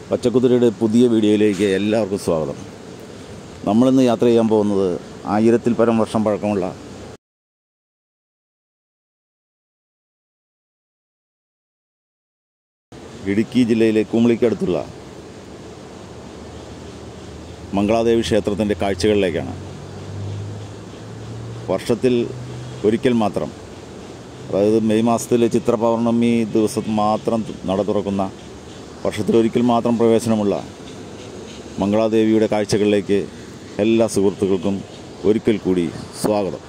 പച്ചക്കുതിരയുടെ പുതിയ വീഡിയോയിലേക്ക് എല്ലാവർക്കും സ്വാഗതം നമ്മളിന്ന് യാത്ര ചെയ്യാൻ പോകുന്നത് ആയിരത്തിൽ പരം വർഷം പഴക്കമുള്ള ഇടുക്കി ജില്ലയിലെ കുമിളിക്കടുത്തുള്ള മംഗളാദേവി ക്ഷേത്രത്തിൻ്റെ കാഴ്ചകളിലേക്കാണ് വർഷത്തിൽ ഒരിക്കൽ മാത്രം അതായത് മെയ് മാസത്തിലെ ചിത്ര പൗർണമി ദിവസം മാത്രം നട തുറക്കുന്ന വർഷത്തിലൊരിക്കൽ മാത്രം പ്രവേശനമുള്ള മംഗളാദേവിയുടെ കാഴ്ചകളിലേക്ക് എല്ലാ സുഹൃത്തുക്കൾക്കും ഒരിക്കൽ കൂടി സ്വാഗതം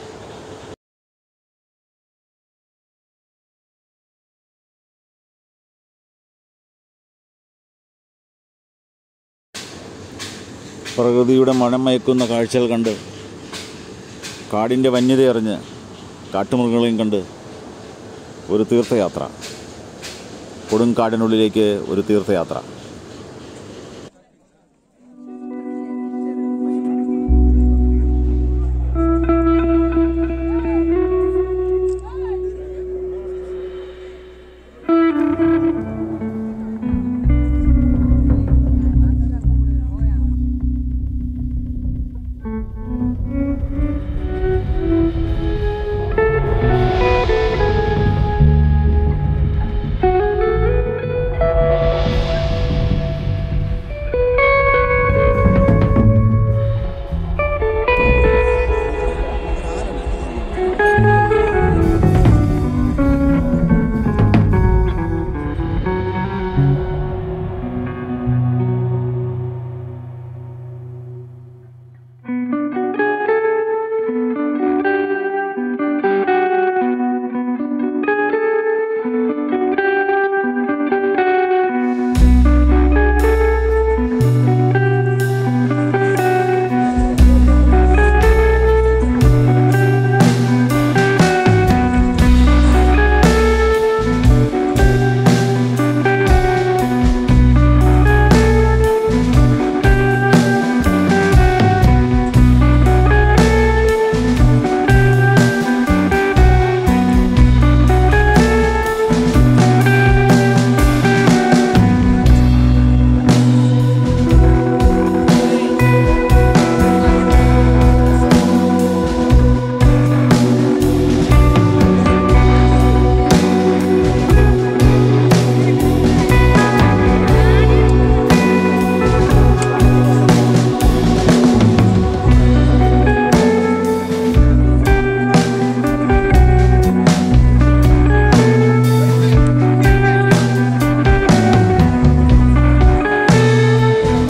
പ്രകൃതിയുടെ മണമയക്കുന്ന കാഴ്ചകൾ കണ്ട് കാടിൻ്റെ വന്യതയറിഞ്ഞ് കാട്ടുമൃഗങ്ങളെയും കണ്ട് ഒരു തീർത്ഥയാത്ര കൊടുങ്കാടിനുള്ളിലേക്ക് ഒരു തീർത്ഥയാത്ര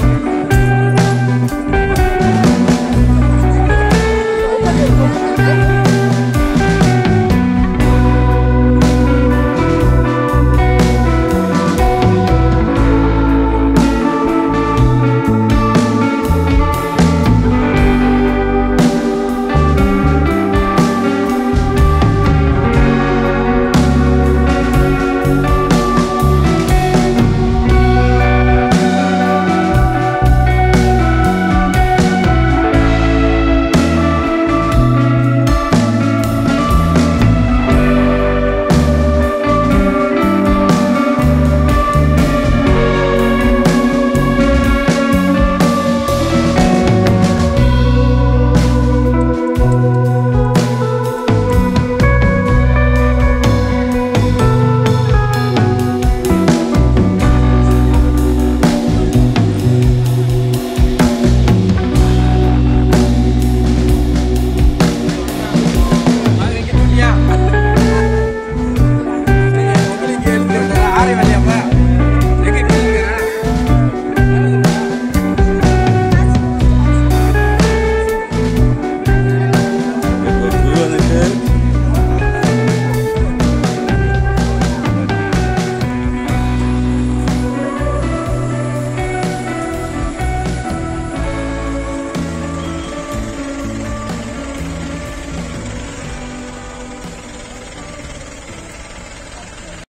Thank you.